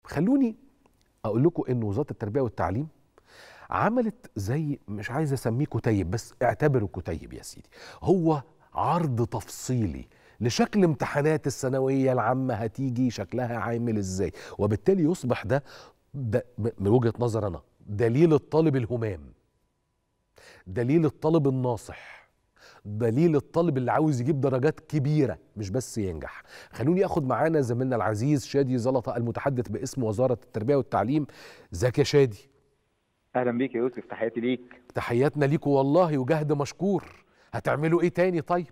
خلوني اقول لكم ان وزاره التربيه والتعليم عملت زي مش عايز اسميه كتيب بس اعتبره كتيب يا سيدي هو عرض تفصيلي لشكل امتحانات الثانويه العامه هتيجي شكلها عامل ازاي وبالتالي يصبح ده, ده من وجهه نظر انا دليل الطالب الهمام دليل الطالب الناصح دليل الطالب اللي عاوز يجيب درجات كبيره مش بس ينجح خلوني اخد معانا زميلنا العزيز شادي زلطه المتحدث باسم وزاره التربيه والتعليم ازيك يا شادي اهلا بيك يا يوسف تحياتي ليك تحياتنا ليكوا والله وجهد مشكور هتعملوا ايه تاني طيب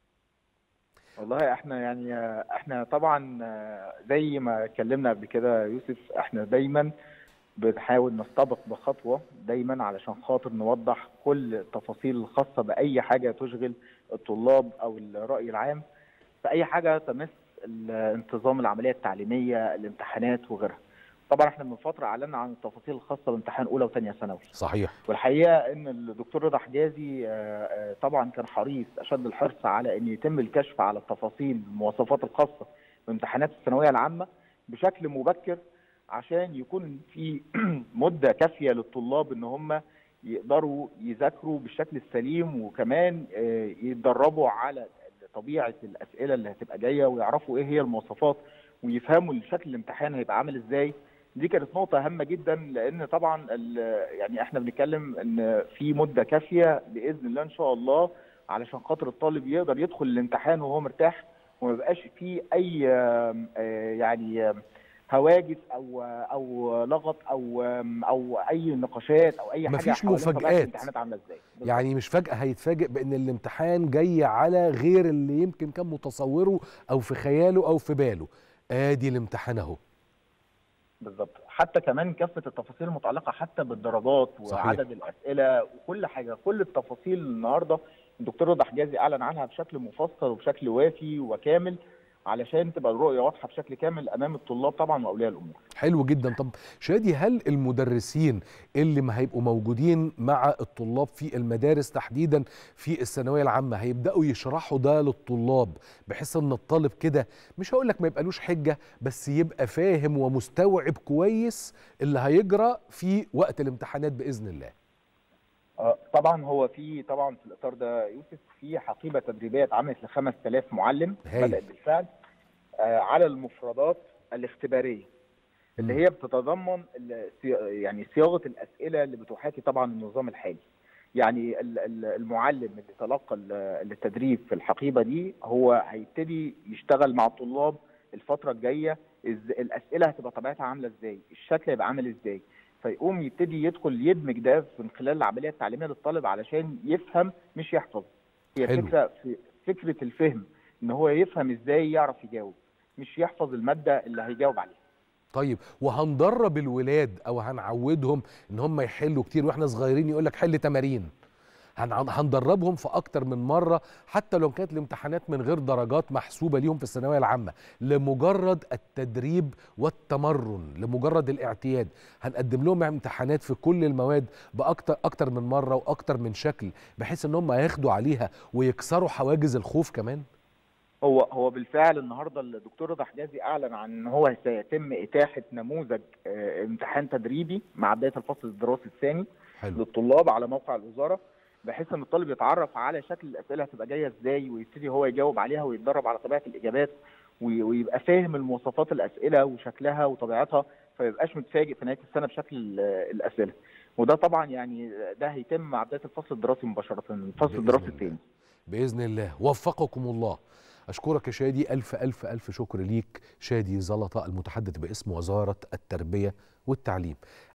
والله احنا يعني احنا طبعا زي ما اتكلمنا قبل كده يا يوسف احنا دايما بنحاول نستبق بخطوه دايما علشان خاطر نوضح كل التفاصيل الخاصه باي حاجه تشغل الطلاب او الراي العام في اي حاجه تمس انتظام العمليه التعليميه الامتحانات وغيرها طبعا احنا من فتره اعلنا عن التفاصيل الخاصه بامتحان اولى وثانيه ثانوي صحيح والحقيقه ان الدكتور رضا حجازي طبعا كان حريص اشد الحرص على ان يتم الكشف على التفاصيل المواصفات الخاصه بامتحانات الثانويه العامه بشكل مبكر عشان يكون في مده كافيه للطلاب ان هم يقدروا يذاكروا بالشكل السليم وكمان يتدربوا على طبيعه الاسئله اللي هتبقى جايه ويعرفوا ايه هي المواصفات ويفهموا الشكل الامتحان هيبقى عامل ازاي دي كانت نقطه هامه جدا لان طبعا يعني احنا بنتكلم ان في مده كافيه باذن الله ان شاء الله علشان خاطر الطالب يقدر يدخل الامتحان وهو مرتاح وما يبقاش فيه اي يعني هواجس او او لغط او او اي نقاشات او اي حاجه مفيش مفاجآت الامتحانات عامله ازاي يعني مش فجاه هيتفاجئ بان الامتحان جاي على غير اللي يمكن كان متصوره او في خياله او في باله ادي الامتحان اهو بالظبط حتى كمان كافه التفاصيل المتعلقه حتى بالدرجات صحيح. وعدد الاسئله وكل حاجه كل التفاصيل النهارده الدكتور رضا حجازي اعلن عنها بشكل مفصل وبشكل وافي وكامل علشان تبقى الرؤيه واضحه بشكل كامل امام الطلاب طبعا واولياء الامور. حلو جدا طب شادي هل المدرسين اللي ما هيبقوا موجودين مع الطلاب في المدارس تحديدا في الثانويه العامه هيبداوا يشرحوا ده للطلاب بحيث ان الطالب كده مش هقول لك ما يبقالوش حجه بس يبقى فاهم ومستوعب كويس اللي هيجرى في وقت الامتحانات باذن الله. طبعا هو في طبعا في الاطار ده يوسف في حقيبه تدريبيه اتعملت ل 5000 معلم هاي. بدات بالفعل على المفردات الاختباريه اللي هي بتتضمن يعني صياغه الاسئله اللي بتحاكي طبعا النظام الحالي يعني المعلم اللي تلقى التدريب في الحقيبه دي هو هيبتدي يشتغل مع الطلاب الفتره الجايه الاسئله هتبقى طبيعتها عامله ازاي الشكل هيبقى عامل ازاي فيقوم يبتدي يدخل يدمج ده من خلال العمليه التعليميه للطالب علشان يفهم مش يحفظ هي حلو. فكره في فكره الفهم ان هو يفهم ازاي يعرف يجاوب مش يحفظ الماده اللي هيجاوب عليها طيب وهندرب الولاد او هنعودهم ان هم يحلوا كتير واحنا صغيرين يقول لك حل تمارين هن- هندربهم في اكتر من مره حتى لو كانت الامتحانات من غير درجات محسوبه ليهم في الثانويه العامه لمجرد التدريب والتمرن لمجرد الاعتياد هنقدم لهم امتحانات في كل المواد باكتر اكتر من مره واكتر من شكل بحيث ان هم ياخدوا عليها ويكسروا حواجز الخوف كمان هو هو بالفعل النهارده الدكتور رضا حجازي اعلن عن ان هو سيتم اتاحه نموذج آه، امتحان تدريبي مع بدايه الفصل الدراسي الثاني حلو للطلاب على موقع الوزاره بحيث ان الطالب يتعرف على شكل الاسئله هتبقى جايه ازاي ويبتدي هو يجاوب عليها ويتدرب على طبيعه الاجابات وي- ويبقى فاهم المواصفات الاسئله وشكلها وطبيعتها فما يبقاش متفاجئ في نهايه السنه بشكل ال- الاسئله وده طبعا يعني ده هيتم مع بدايه الفصل الدراسي مباشره الفصل بإذن الدراسي الله. الثاني باذن الله وفقكم الله اشكرك يا شادي الف الف الف شكر ليك شادي زلطه المتحدث باسم وزاره التربيه والتعليم